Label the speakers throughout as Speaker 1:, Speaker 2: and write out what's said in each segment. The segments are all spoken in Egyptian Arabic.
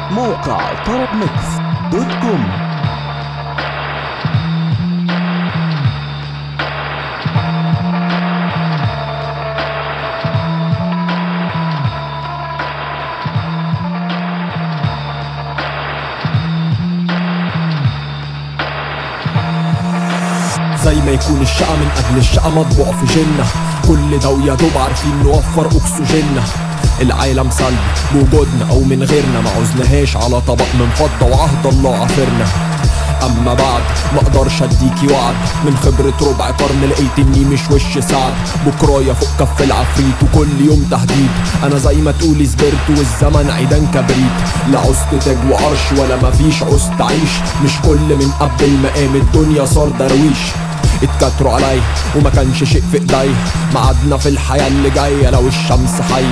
Speaker 1: موقع طرب ميكس دوت كوم
Speaker 2: زي ما يكون الشقة من أجل الشقة مطبوع في جنة كل ده ويا دوب عارفين نوفر أكسجيننا العالم سلبي بوجودنا أو من غيرنا ما عوزناهاش على طبق من فضة وعهد الله عافرنا أما بعد ما اقدرش اديكي وعد من خبرة ربع قرن لقيت اني مش وش سعد بكرايا فوق كف العفريت وكل يوم تهديد انا زي ما تقولي سبرت والزمن عيدان كبريت لا عوزت تاج وعرش ولا مفيش عوزت عيش مش كل من قبل ما قام الدنيا صار درويش اتكتروا عليا وما كانش شيء في ايديا معادنا في الحياة اللي جاية لو الشمس حية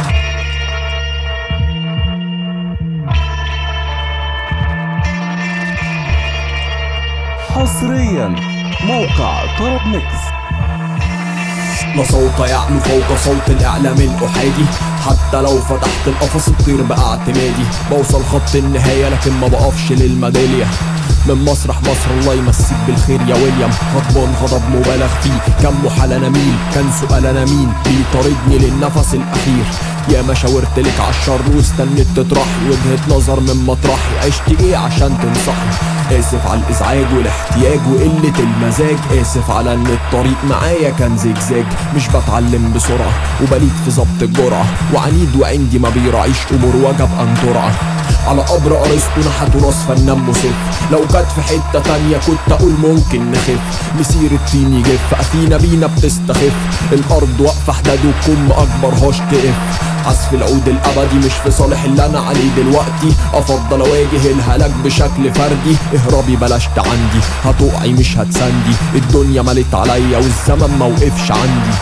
Speaker 1: حصريا موقع طرب ميكس
Speaker 2: لا صوت يعلو فوق صوت الإعلام الأحادي حتى لو فتحت القفص الطير بقى اعتمادي بوصل خط النهاية لكن ما بقفش للميدالية من مسرح مصر الله يمسيك بالخير يا ويليام غضبان غضب مبالغ فيه كم محال انا مين كان سؤال انا مين بيطاردني للنفس الاخير يا ما شاورت لك عالشر واستنيت تطرحي وجهة نظر من مطرحي عشت ايه عشان تنصحي اسف على الازعاج والاحتياج وقلة المزاج اسف على ان الطريق معايا كان زجزاج مش بتعلم بسرعة وبليد في ظبط الجرعة وعنيد وعندي ما بيراعيش امور وجب ان ترعى على قبر ارسطو نحتوا راس فنان مسف لو كانت في حتة تانية كنت اقول ممكن نخف مسير الطين يجف اثينا بينا بتستخف الارض واقفة حداد وكم اكبرهاش تقف عزف العود الابدي مش في صالح اللي انا عليه دلوقتي افضل اواجه الهلاك بشكل فردي اهربي بلاش عندي هتقعي مش هتسندي الدنيا ملت عليا والزمن موقفش عندي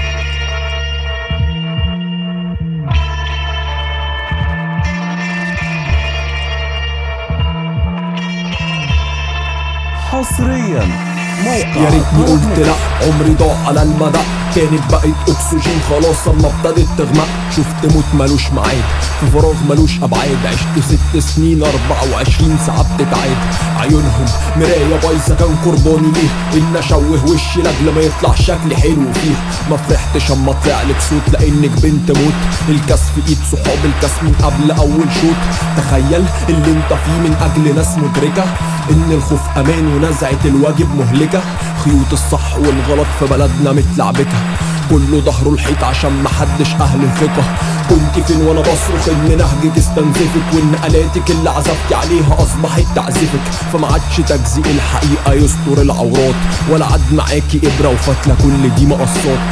Speaker 1: حصريا موقع
Speaker 2: يا ريتني
Speaker 1: طرب
Speaker 2: قلت
Speaker 1: ميكس.
Speaker 2: لا عمري ضاع على المدى كانت بقت اكسجين خلاص اما ابتدت تغمق شفت موت ملوش ميعاد في فراغ ملوش ابعاد عشت ست سنين 24 ساعه بتتعاد عيونهم مرايه بايظه كان قرباني ليه ان اشوه وشي لاجل ما يطلع شكلي حلو فيه ما فرحتش اما طلع لك صوت لانك بنت موت الكاس في ايد صحاب الكاس من قبل اول شوط تخيل اللي انت فيه من اجل ناس مدركه ان الخوف امان ونزعه الواجب مهلكه خيوط الصح والغلط في بلدنا متلعبكه كله ظهره الحيط عشان محدش اهل الثقه كنت فين وانا بصرخ ان نهجك استنزفك وان الاتك اللي عزفتي عليها اصبحت تعزفك فما عادش تجزئ الحقيقه يستر العورات ولا عاد معاكي ابره وفتله كل دي مقصات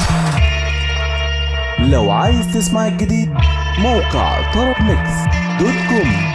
Speaker 1: لو عايز تسمع الجديد موقع طرب ميكس دوت كوم